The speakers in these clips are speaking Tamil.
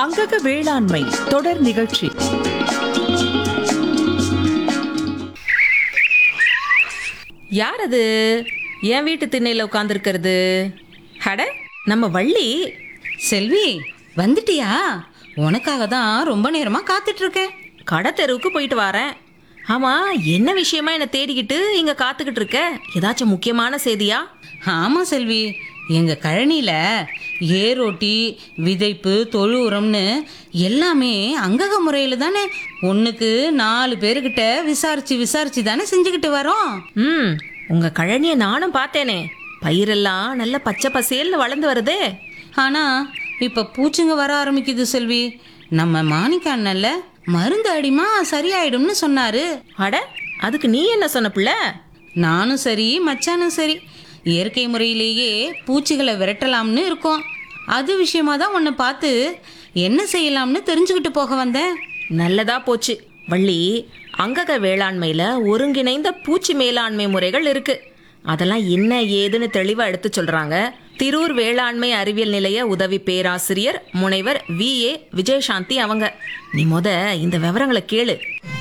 அங்கக வேளாண்மை தொடர் நிகழ்ச்சி யார் அது என் வீட்டு திண்ணையில் உட்காந்துருக்கிறது அட நம்ம வள்ளி செல்வி வந்துட்டியா உனக்காக தான் ரொம்ப நேரமா காத்துட்டு இருக்கேன் கடை தெருவுக்கு போயிட்டு வரேன் ஆமா என்ன விஷயமா என்னை தேடிக்கிட்டு இங்க காத்துக்கிட்டு இருக்க ஏதாச்சும் முக்கியமான செய்தியா ஆமா செல்வி எங்க கழனியில ஏரோட்டி விதைப்பு தொழு உரம்னு எல்லாமே அங்கக முறையில் தானே ஒன்றுக்கு நாலு பேர்கிட்ட விசாரிச்சு விசாரிச்சு தானே செஞ்சுக்கிட்டு வரோம் ம் உங்க கழனிய நானும் பார்த்தேனே பயிரெல்லாம் நல்ல பச்சை பசேல்னு வளர்ந்து வருதே ஆனா இப்ப பூச்சிங்க வர ஆரம்பிக்குது செல்வி நம்ம மாணிக்க அண்ணல்ல மருந்து அடிமா சரியாயிடும்னு சொன்னாரு அட அதுக்கு நீ என்ன சொன்ன பிள்ளை நானும் சரி மச்சானும் சரி இயற்கை முறையிலேயே பூச்சிகளை விரட்டலாம்னு இருக்கோம் அது விஷயமா தான் உன்னை பார்த்து என்ன செய்யலாம்னு தெரிஞ்சுக்கிட்டு போக வந்தேன் நல்லதா போச்சு வள்ளி அங்கக வேளாண்மையில ஒருங்கிணைந்த பூச்சி மேலாண்மை முறைகள் இருக்கு அதெல்லாம் என்ன ஏதுன்னு தெளிவா எடுத்து சொல்றாங்க திரூர் வேளாண்மை அறிவியல் நிலைய உதவி பேராசிரியர் முனைவர் வி ஏ விஜயசாந்தி அவங்க நீ முத இந்த விவரங்களை கேளு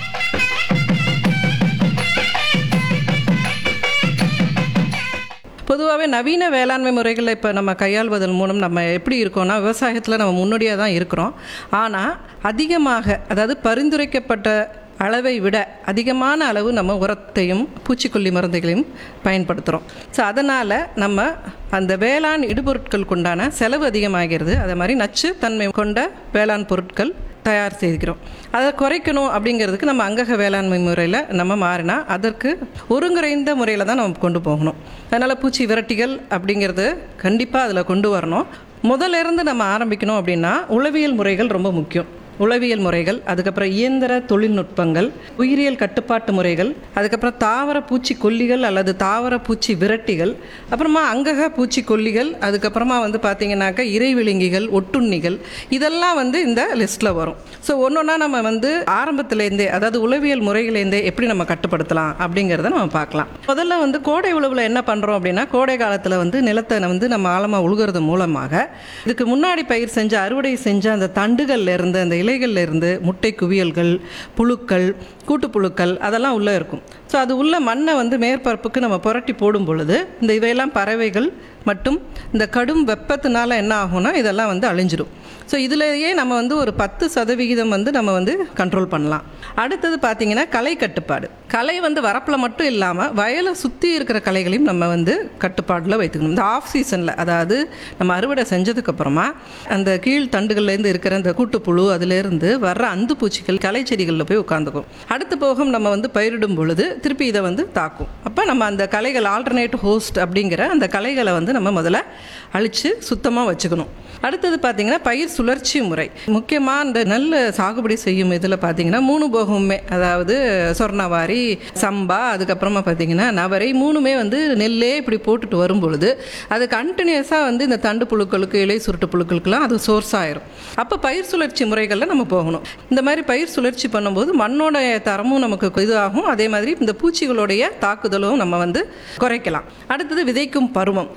பொதுவாகவே நவீன வேளாண்மை முறைகளை இப்போ நம்ம கையாள்வதன் மூலம் நம்ம எப்படி இருக்கோம்னா விவசாயத்தில் நம்ம முன்னோடியாக தான் இருக்கிறோம் ஆனால் அதிகமாக அதாவது பரிந்துரைக்கப்பட்ட அளவை விட அதிகமான அளவு நம்ம உரத்தையும் பூச்சிக்கொல்லி மருந்துகளையும் பயன்படுத்துகிறோம் ஸோ அதனால் நம்ம அந்த வேளாண் இடுபொருட்களுக்கு உண்டான செலவு அதிகமாகிறது அதே மாதிரி நச்சு தன்மை கொண்ட வேளாண் பொருட்கள் தயார் செய்கிறோம் அதை குறைக்கணும் அப்படிங்கிறதுக்கு நம்ம அங்கக வேளாண்மை முறையில் நம்ம மாறினா அதற்கு ஒருங்கிணைந்த முறையில் தான் நம்ம கொண்டு போகணும் அதனால் பூச்சி விரட்டிகள் அப்படிங்கிறது கண்டிப்பாக அதில் கொண்டு வரணும் முதல்ல இருந்து நம்ம ஆரம்பிக்கணும் அப்படின்னா உளவியல் முறைகள் ரொம்ப முக்கியம் உளவியல் முறைகள் அதுக்கப்புறம் இயந்திர தொழில்நுட்பங்கள் உயிரியல் கட்டுப்பாட்டு முறைகள் அதுக்கப்புறம் தாவர பூச்சி கொல்லிகள் அல்லது தாவர பூச்சி விரட்டிகள் அப்புறமா அங்கக பூச்சி கொல்லிகள் அதுக்கப்புறமா வந்து பார்த்தீங்கன்னாக்கா இறைவிழுங்கிகள் ஒட்டுண்ணிகள் இதெல்லாம் வந்து இந்த லிஸ்ட்டில் வரும் ஸோ ஒன்றொன்னா நம்ம வந்து ஆரம்பத்துலேருந்தே அதாவது உளவியல் முறைகளேருந்தே எப்படி நம்ம கட்டுப்படுத்தலாம் அப்படிங்கிறத நம்ம பார்க்கலாம் முதல்ல வந்து கோடை உழவில் என்ன பண்ணுறோம் அப்படின்னா கோடை காலத்தில் வந்து நிலத்தை வந்து நம்ம ஆழமாக உழுகிறது மூலமாக இதுக்கு முன்னாடி பயிர் செஞ்ச அறுவடை செஞ்ச அந்த தண்டுகள்ல இருந்து அந்த இலைகள்ல இருந்து முட்டை குவியல்கள் புழுக்கள் கூட்டுப்புழுக்கள் அதெல்லாம் உள்ளே இருக்கும் ஸோ அது உள்ள மண்ணை வந்து மேற்பரப்புக்கு நம்ம புரட்டி போடும் பொழுது இந்த இவையெல்லாம் பறவைகள் மற்றும் இந்த கடும் வெப்பத்தினால என்ன ஆகும்னா இதெல்லாம் வந்து அழிஞ்சிடும் ஸோ இதுலேயே நம்ம வந்து ஒரு பத்து சதவிகிதம் வந்து நம்ம வந்து கண்ட்ரோல் பண்ணலாம் அடுத்தது பார்த்தீங்கன்னா களை கட்டுப்பாடு களை வந்து வரப்பில் மட்டும் இல்லாமல் வயலை சுற்றி இருக்கிற களைகளையும் நம்ம வந்து கட்டுப்பாடில் வைத்துக்கணும் இந்த ஆஃப் சீசனில் அதாவது நம்ம அறுவடை செஞ்சதுக்கப்புறமா அந்த கீழ் தண்டுகள்லேருந்து இருக்கிற அந்த கூட்டுப்புழு அதுலேருந்து வர்ற அந்து பூச்சிகள் களை செடிகளில் போய் உட்காந்துக்கும் அடுத்த போகம் நம்ம வந்து பயிரிடும் பொழுது திருப்பி இதை வந்து தாக்கும் அப்போ நம்ம அந்த களைகள் ஆல்டர்னேட் ஹோஸ்ட் அப்படிங்கிற அந்த களைகளை வந்து நம்ம முதல்ல அழித்து சுத்தமாக வச்சுக்கணும் அடுத்தது பார்த்தீங்கன்னா பயிர் சுழற்சி முறை முக்கியமாக இந்த நெல் சாகுபடி செய்யும் இதில் பார்த்தீங்கன்னா மூணு போகமுமே அதாவது சொர்ணவாரி சம்பா அதுக்கப்புறமா பார்த்தீங்கன்னா நவரை மூணுமே வந்து நெல்லே இப்படி போட்டுட்டு வரும் பொழுது அது கண்டினியூஸாக வந்து இந்த தண்டு புழுக்களுக்கு இலை சுருட்டு புழுக்களுக்கெல்லாம் அது சோர்ஸ் ஆயிரும் அப்போ பயிர் சுழற்சி முறைகளில் நம்ம போகணும் இந்த மாதிரி பயிர் சுழற்சி பண்ணும்போது மண்ணோட தரமும் நமக்கு இதாகும் அதே மாதிரி இந்த பூச்சிகளுடைய தாக்குதலும் நம்ம வந்து குறைக்கலாம் அடுத்தது விதைக்கும் பருவம்